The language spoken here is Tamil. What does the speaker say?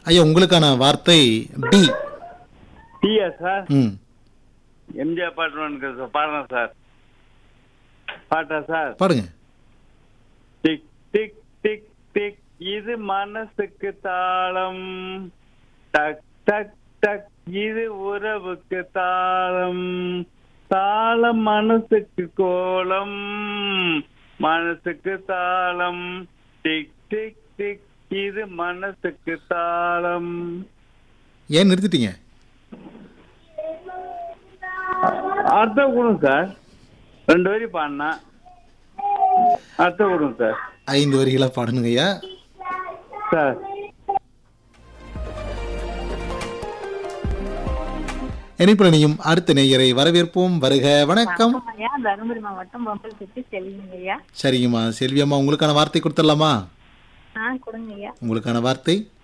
ஐயா உங்களுக்கான வார்த்தை டி டீயா சார் ம் எம்ஜிஆர் பாட்டு ஒன்று சார் பாடுறேன் சார் பாட்டா சார் பாடுங்க டிக் டிக் டிக் டிக் இது மனசுக்கு தாளம் டக் டக் டக் இது உறவுக்கு தாளம் தாளம் மனசுக்கு கோலம் மனசுக்கு தாளம் டிக் டிக் டிக் இது மனசுக்கு தாளம் ஏன் நிறுத்திட்டீங்க அர்த்தம் கொடுங்க சார் ரெண்டு வரி பாடினா அர்த்தம் கொடுங்க சார் ஐந்து வரிகளா பாடணுங்க ஐயா சார் இணைப்பிரணியும் அடுத்த நேயரை வரவேற்போம் வருக வணக்கம் வணக்கம் ஐயா தருமபுரி மாவட்டம் பொங்கல் சுற்றி செல்விங்க ஐயா சரிங்கம்மா செல்வியம்மா உங்களுக்கான வார்த்தை கொடுத்துடலாமா ஆ கொடுங்க ஐயா உங்களுக்கான வார்த்தை